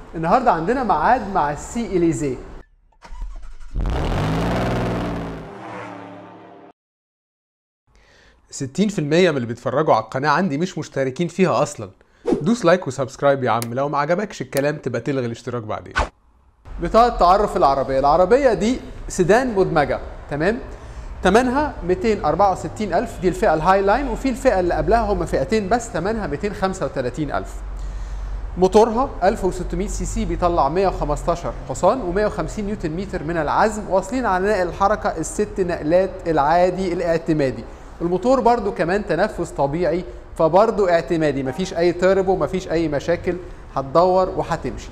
النهارده عندنا ميعاد مع السي اليزيه ستين في المية من اللي بيتفرجوا على القناة عندي مش مشتركين فيها أصلا دوس لايك وسبسكرايب يا عم لو ما عجبكش الكلام تبقى تلغي الاشتراك بعدين بطاقة تعرف العربية العربية دي سيدان مدمجة تمام تمنها 264 ألف دي الفئة الهاي لاين وفي الفئة اللي قبلها هم فئتين بس تمنها 235 ألف موتورها 1600 سي سي بيطلع 115 حصان و150 نيوتن متر من العزم واصلين على نقل الحركة الست نقلات العادي الاعتمادي الموتور برضو كمان تنفس طبيعي فبرضو اعتمادي مفيش اي تيربو مفيش اي مشاكل هتدور وهتمشي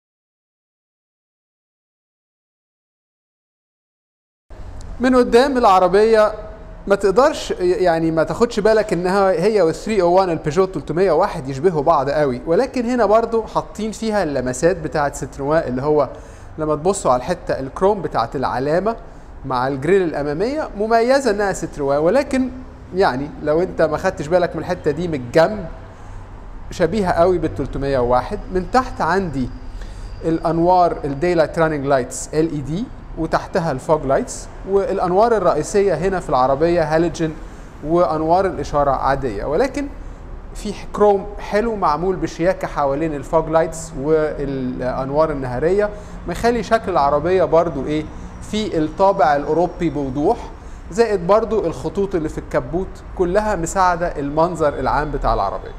من قدام العربية ما تقدرش يعني ما تاخدش بالك انها هي وال 301 البيجو 301 يشبهوا بعض قوي ولكن هنا برضو حاطين فيها اللمسات بتاعه ستروان اللي هو لما تبصوا على الحته الكروم بتاعه العلامه مع الجريل الاماميه مميزه انها ستروان ولكن يعني لو انت ما خدتش بالك من الحته دي من الجنب شبيهه قوي بال 301 من تحت عندي الانوار الديلايت راننج لايتس ال اي دي وتحتها الفوج لايتس والانوار الرئيسيه هنا في العربيه هالوجين وانوار الاشاره عاديه ولكن في كروم حلو معمول بشياكه حوالين الفوج لايتس والانوار النهاريه مخلي شكل العربيه برضو ايه في الطابع الاوروبي بوضوح زائد برضو الخطوط اللي في الكبوت كلها مساعده المنظر العام بتاع العربيه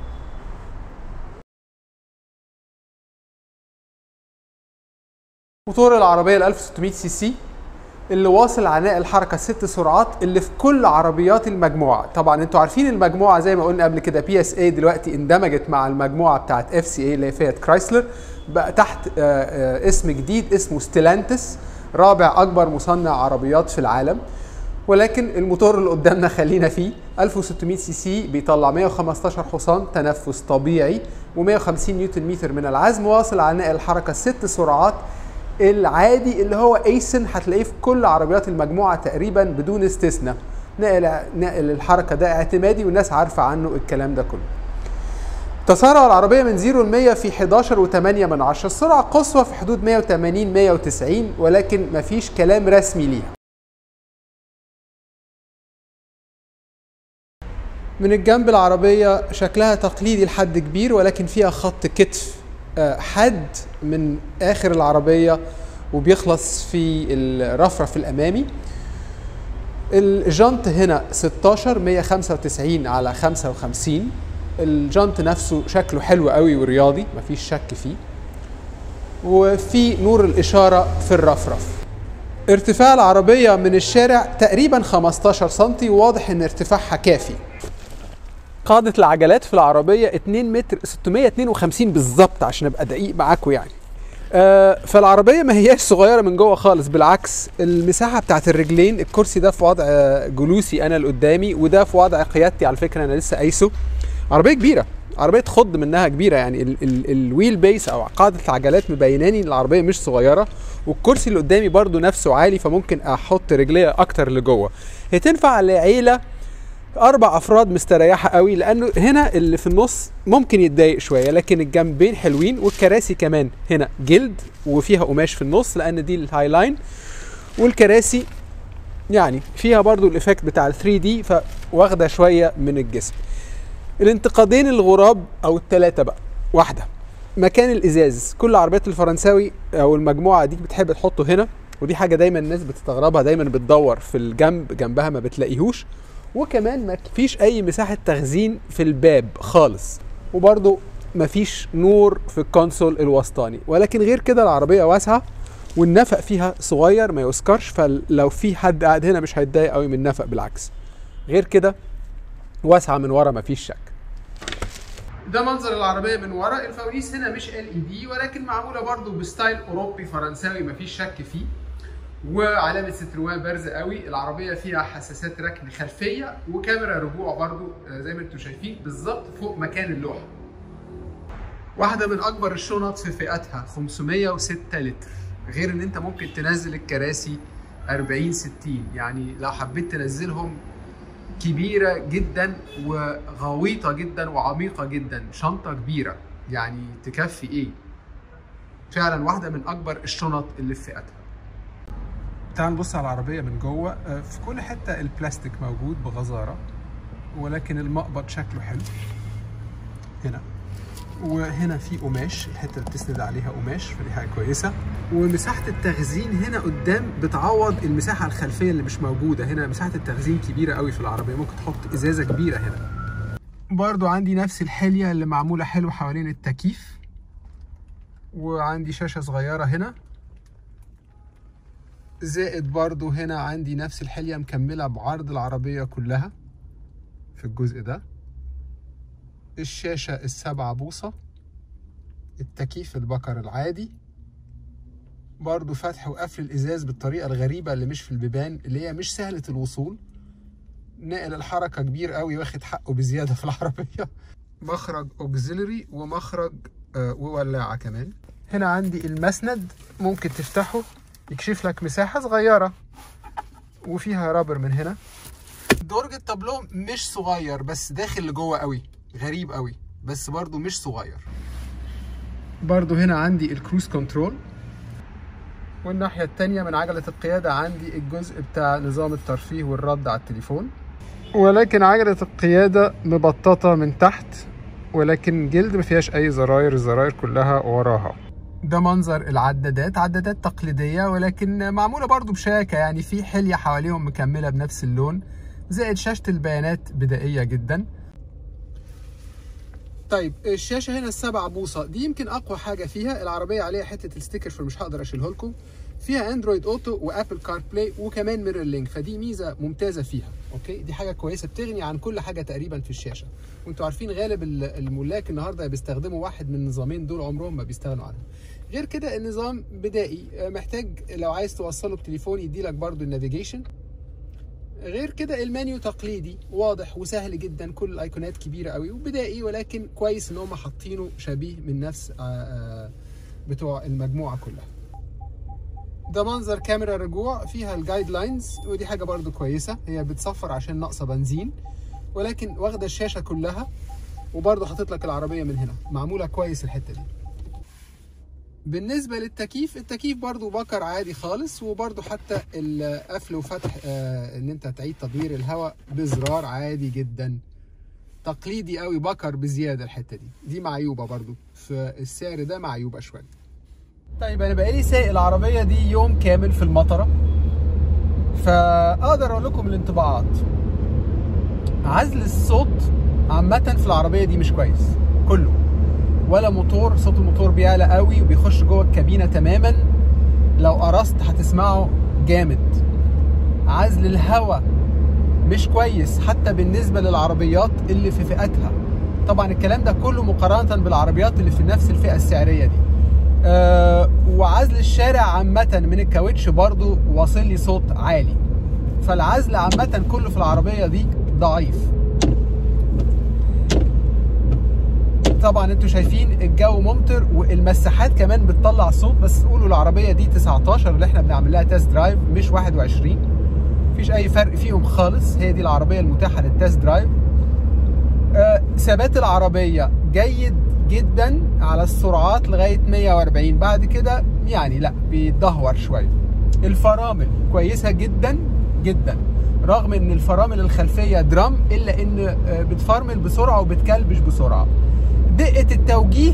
موتور العربيه ال 1600 سي سي اللي واصل عناء الحركه ست سرعات اللي في كل عربيات المجموعه طبعا انتوا عارفين المجموعه زي ما قلنا قبل كده بي اس اي دلوقتي اندمجت مع المجموعه بتاعت اف سي اي اللي هي فيات كرايسلر بقى تحت آآ آآ اسم جديد اسمه ستيلانتس رابع اكبر مصنع عربيات في العالم ولكن الموتور اللي قدامنا خلينا فيه 1600 سي سي بيطلع 115 حصان تنفس طبيعي و150 نيوتن متر من العزم واصل على نقل الحركه ست سرعات العادي اللي هو ايسن هتلاقيه في كل عربيات المجموعه تقريبا بدون استثناء نقل نقل الحركه ده اعتمادي والناس عارفه عنه الكلام ده كله تسارع العربيه من 0 ل 100 في 11 و8 من 10 السرعه قصوى في حدود 180 190 ولكن مفيش كلام رسمي ليها من الجنب العربيه شكلها تقليدي لحد كبير ولكن فيها خط كتف حد من اخر العربيه وبيخلص في الرفرف الامامي الجنط هنا 16 195 على 55 الجنط نفسه شكله حلو قوي ورياضي مفيش شك فيه وفي نور الاشاره في الرفرف ارتفاع العربيه من الشارع تقريبا 15 سم وواضح ان ارتفاعها كافي قاعدة العجلات في العربية 2 متر 652 بالظبط عشان ابقى دقيق معاكم يعني. آه فالعربية ما هياش صغيرة من جوه خالص بالعكس المساحة بتاعت الرجلين الكرسي ده في وضع جلوسي أنا اللي قدامي وده في وضع قيادتي على فكرة أنا لسه قايسه. عربية كبيرة عربية تخض منها كبيرة يعني ال ال الويل بيس أو قاعدة العجلات مبيناني إن العربية مش صغيرة والكرسي اللي قدامي برضو نفسه عالي فممكن أحط رجليا أكتر لجوه. هي تنفع لعيلة اربع افراد مستريحه قوي لانه هنا اللي في النص ممكن يتضايق شويه لكن الجنبين حلوين والكراسي كمان هنا جلد وفيها قماش في النص لان دي الهاي لاين والكراسي يعني فيها برضو الايفكت بتاع ال 3 دي فواخده شويه من الجسم الانتقادين الغراب او الثلاثه بقى واحده مكان الازاز كل عربيات الفرنساوي او المجموعه دي بتحب تحطه هنا ودي حاجه دايما الناس بتستغربها دايما بتدور في الجنب جنبها ما بتلاقيهوش وكمان ما فيش اي مساحه تخزين في الباب خالص وبرده ما فيش نور في الكونسول الوسطاني ولكن غير كده العربيه واسعه والنفق فيها صغير ما يذكرش فلو في حد قاعد هنا مش هيتضايق قوي من النفق بالعكس غير كده واسعه من ورا ما فيش شك ده منظر العربيه من ورا الفوانيس هنا مش ال اي دي ولكن معموله برضو بستايل اوروبي فرنساوي مفيش شك فيه وعلامه ستروان بارزه قوي العربيه فيها حساسات ركن خلفيه وكاميرا رجوع برضو زي ما انتم شايفين بالظبط فوق مكان اللوحه واحده من اكبر الشنط في فئتها 506 لتر غير ان انت ممكن تنزل الكراسي 40 60 يعني لو حبيت تنزلهم كبيره جدا وغويطه جدا وعميقه جدا شنطه كبيره يعني تكفي ايه فعلا واحده من اكبر الشنط اللي في فئتها تعال نبص على العربيه من جوه آه، في كل حته البلاستيك موجود بغزاره ولكن المقبض شكله حلو هنا وهنا في قماش الحته اللي بتسند عليها قماش فدي حاجه كويسه ومساحه التخزين هنا قدام بتعوض المساحه الخلفيه اللي مش موجوده هنا مساحه التخزين كبيره قوي في العربيه ممكن تحط ازازه كبيره هنا برضو عندي نفس الحليه اللي معموله حلو حوالين التكييف وعندي شاشه صغيره هنا زائد برضو هنا عندي نفس الحليه مكمله بعرض العربيه كلها في الجزء ده الشاشة السبعة بوصة التكييف البكر العادي برضو فتح وقفل الإزاز بالطريقة الغريبة اللي مش في البيبان اللي هي مش سهلة الوصول نقل الحركة كبير قوي واخد حقه بزيادة في العربية مخرج اوكسيلري ومخرج آه وولاعة كمان هنا عندي المسند ممكن تفتحه يكشف لك مساحة صغيرة وفيها رابر من هنا درج التابلو مش صغير بس داخل لجوه قوي غريب قوي بس برضو مش صغير برضو هنا عندي الكروز كنترول والناحية التانية من عجلة القيادة عندي الجزء بتاع نظام الترفيه والرد على التليفون ولكن عجلة القيادة مبططة من تحت ولكن جلد ما فيهاش أي زراير الزراير كلها وراها ده منظر العدادات عدادات تقليدية ولكن معمولة برضو بشاكة يعني في حلية حواليهم مكملة بنفس اللون زائد شاشة البيانات بدائية جدا طيب الشاشة هنا السبعة بوصة دي يمكن أقوى حاجة فيها العربية عليها حتة الستيكر فمش هقدر أشيله لكم فيها اندرويد اوتو وابل كار بلاي وكمان ميرور لينك فدي ميزه ممتازه فيها اوكي دي حاجه كويسه بتغني عن كل حاجه تقريبا في الشاشه وانتوا عارفين غالب الملاك النهارده بيستخدموا واحد من النظامين دول عمرهم ما بيستغنوا عنهم غير كده النظام بدائي محتاج لو عايز توصله بتليفون يدي لك برده النافيجيشن غير كده المنيو تقليدي واضح وسهل جدا كل الايقونات كبيره قوي وبدائي ولكن كويس ان هم حاطينه شبيه من نفس بتوع المجموعه كلها ده منظر كاميرا رجوع فيها الجايد لاينز ودي حاجه برضو كويسه هي بتصفر عشان ناقصه بنزين ولكن واخده الشاشه كلها وبرضو حاطط لك العربيه من هنا معموله كويس الحته دي بالنسبه للتكييف التكييف برضو بكر عادي خالص وبرضو حتى القفل وفتح آه ان انت تعيد تدوير الهواء بزرار عادي جدا تقليدي قوي بكر بزياده الحته دي دي معيوبه برضو في السعر ده معيوبه شويه طيب انا بقالي سايق العربيه دي يوم كامل في المطره فاقدر اقول لكم الانطباعات عزل الصوت عامه في العربيه دي مش كويس كله ولا موتور صوت الموتور بيعلى قوي وبيخش جوه الكابينه تماما لو قرصت هتسمعه جامد عزل الهواء مش كويس حتى بالنسبه للعربيات اللي في فئتها طبعا الكلام ده كله مقارنه بالعربيات اللي في نفس الفئه السعريه دي أه وعزل الشارع عامة من الكاوتش برضو واصل لي صوت عالي فالعزل عامة كله في العربية دي ضعيف طبعا انتوا شايفين الجو ممطر والمساحات كمان بتطلع صوت بس قولوا العربية دي 19 اللي احنا بنعمل لها تيست درايف مش 21 مفيش اي فرق فيهم خالص هي دي العربية المتاحة للتيست درايف أه ثبات العربية جيد جدا على السرعات لغايه 140 بعد كده يعني لا بيتدهور شويه الفرامل كويسه جدا جدا رغم ان الفرامل الخلفيه درام الا ان بتفرمل بسرعه وبتكلبش بسرعه دقه التوجيه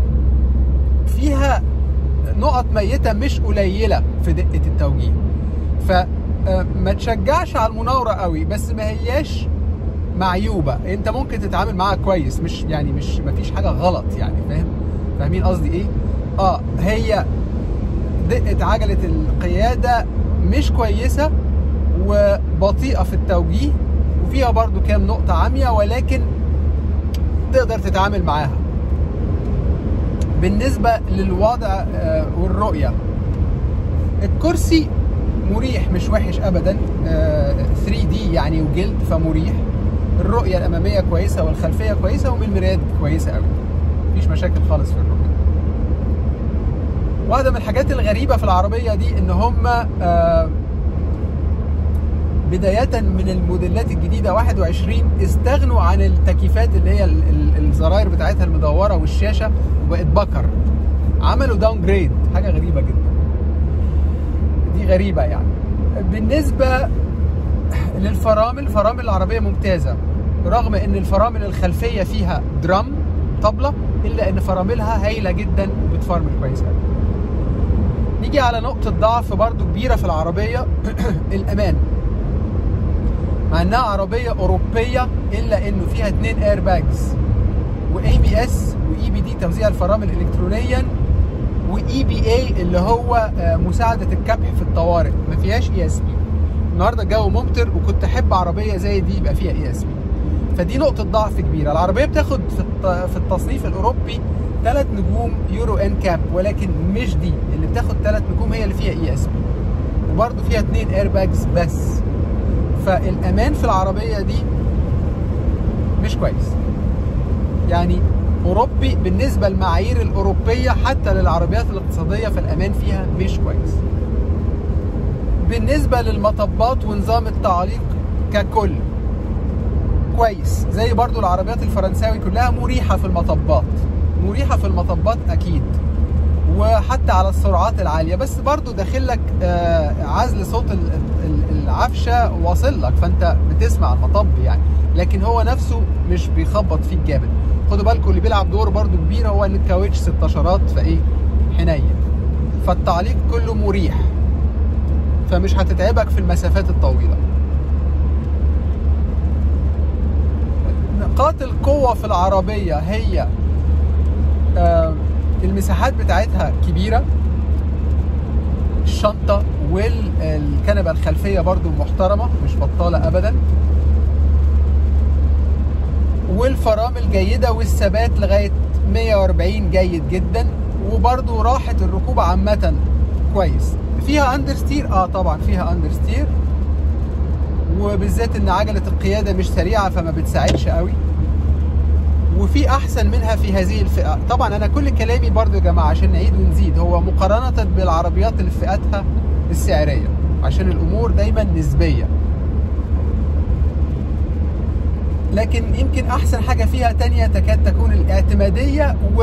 فيها نقط ميته مش قليله في دقه التوجيه فما تشجعش على المناوره قوي بس ما هياش معيوبه انت ممكن تتعامل معاها كويس مش يعني مش مفيش حاجه غلط يعني فاهم فاهمين قصدي ايه اه هي دقه عجله القياده مش كويسه وبطيئه في التوجيه وفيها برضو كام نقطه عاميه ولكن تقدر تتعامل معاها بالنسبه للوضع آه والرؤيه الكرسي مريح مش وحش ابدا آه 3 دي يعني وجلد فمريح الرؤية الأمامية كويسة والخلفية كويسة ومن المرايات كويسة قوي مفيش مشاكل خالص في الرؤية واحدة من الحاجات الغريبة في العربية دي إن هم آه بداية من الموديلات الجديدة 21 استغنوا عن التكييفات اللي هي الزراير بتاعتها المدورة والشاشة وبقت بكر عملوا داون جريد حاجه غريبه جدا دي غريبه يعني بالنسبه للفرامل الفرامل العربيه ممتازه رغم ان الفرامل الخلفيه فيها درام طبله الا ان فراملها هايله جدا وبتفرمل كويس قوي نيجي على نقطه ضعف برضو كبيره في العربيه الامان مع انها عربيه اوروبيه الا انه فيها اتنين اير باجز واي بي اس واي بي دي توزيع الفرامل الكترونيا واي بي اي اللي هو مساعده الكبح في الطوارئ ما فيهاش اي اس بي النهارده الجو ممطر وكنت احب عربيه زي دي يبقى فيها اي اس بي فدي نقطه ضعف كبيره العربيه بتاخد في في التصنيف الاوروبي ثلاث نجوم يورو ان كاب ولكن مش دي اللي بتاخد ثلاث نجوم هي اللي فيها اي اس بي وبرده فيها اثنين اير باجز بس فالامان في العربيه دي مش كويس يعني اوروبي بالنسبه للمعايير الاوروبيه حتى للعربيات الاقتصاديه فالامان فيها مش كويس بالنسبه للمطبات ونظام التعليق ككل كويس زي برضو العربيات الفرنساوي كلها مريحه في المطبات مريحه في المطبات اكيد وحتى على السرعات العاليه بس برضو داخل لك عزل صوت العفشه واصل لك فانت بتسمع المطب يعني لكن هو نفسه مش بيخبط فيك جامد خدوا بالكم اللي بيلعب دور برضو كبير هو ان الكاوتش 16 فايه حنين فالتعليق كله مريح فمش هتتعبك في المسافات الطويله نقاط القوة في العربية هي آه المساحات بتاعتها كبيرة الشنطة والكنبة الخلفية برضو محترمة مش بطالة أبدا والفرامل جيدة والثبات لغاية 140 جيد جدا وبرضو راحة الركوب عامة كويس فيها اندرستير اه طبعا فيها اندرستير وبالذات ان عجله القياده مش سريعه فما بتساعدش قوي وفي احسن منها في هذه الفئه طبعا انا كل كلامي برضو يا جماعه عشان نعيد ونزيد هو مقارنه بالعربيات اللي في فئاتها السعريه عشان الامور دايما نسبيه لكن يمكن احسن حاجه فيها تانية تكاد تكون الاعتماديه و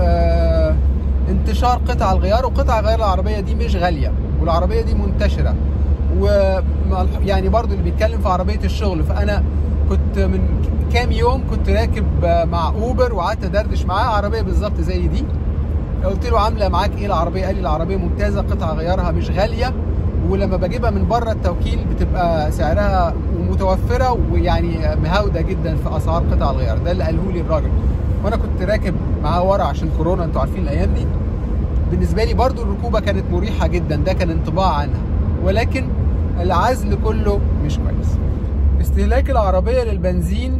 انتشار قطع الغيار وقطع غيار العربيه دي مش غاليه والعربيه دي منتشره و يعني برضو اللي بيتكلم في عربيه الشغل فانا كنت من كام يوم كنت راكب مع اوبر وقعدت ادردش معاه عربيه بالظبط زي دي قلت له عامله معاك ايه العربيه قال لي العربيه ممتازه قطع غيارها مش غاليه ولما بجيبها من بره التوكيل بتبقى سعرها متوفره ويعني مهاوده جدا في اسعار قطع الغيار ده اللي قاله لي الراجل وانا كنت راكب معاه ورا عشان كورونا انتوا عارفين الايام دي بالنسبه لي برضو الركوبه كانت مريحه جدا ده كان انطباع عنها ولكن العزل كله مش كويس استهلاك العربيه للبنزين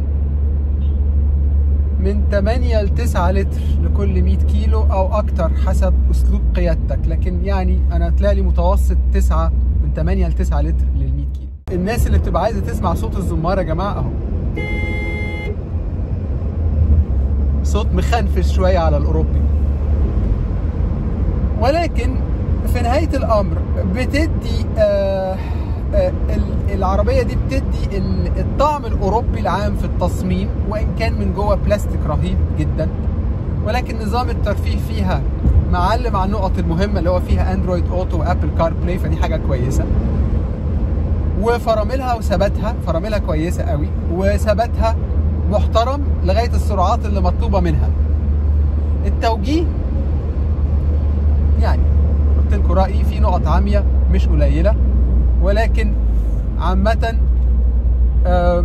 من 8 ل 9 لتر لكل 100 كيلو او اكتر حسب اسلوب قيادتك لكن يعني انا طلع لي متوسط 9 من 8 ل 9 لتر لل 100 كيلو الناس اللي بتبقى عايزه تسمع صوت الزماره يا جماعه اهو صوت مخنفش شويه على الاوروبي ولكن في نهايه الامر بتدي آه آه العربيه دي بتدي الطعم الاوروبي العام في التصميم وان كان من جوه بلاستيك رهيب جدا ولكن نظام الترفيه فيها معلم على النقط المهمه اللي هو فيها اندرويد اوتو وابل كار بلاي فدي حاجه كويسه وفراملها وثباتها فراملها كويسه قوي وثباتها محترم لغايه السرعات اللي مطلوبه منها التوجيه يعني قلت لكم رايي في نقط عاميه مش قليله ولكن عامه آه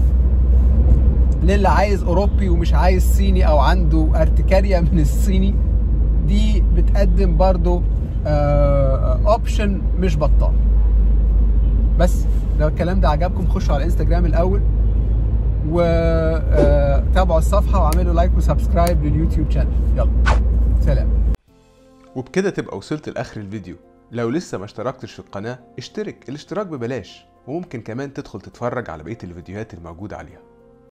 للي عايز اوروبي ومش عايز صيني او عنده ارتكاريا من الصيني دي بتقدم برضو اوبشن آه مش بطال بس لو الكلام ده عجبكم خشوا على الانستجرام الاول وتابعوا الصفحه واعملوا لايك وسبسكرايب لليوتيوب شانل يلا سلام وبكده تبقى وصلت لاخر الفيديو لو لسه ما اشتركتش في القناه اشترك الاشتراك ببلاش وممكن كمان تدخل تتفرج على بقيه الفيديوهات الموجوده عليها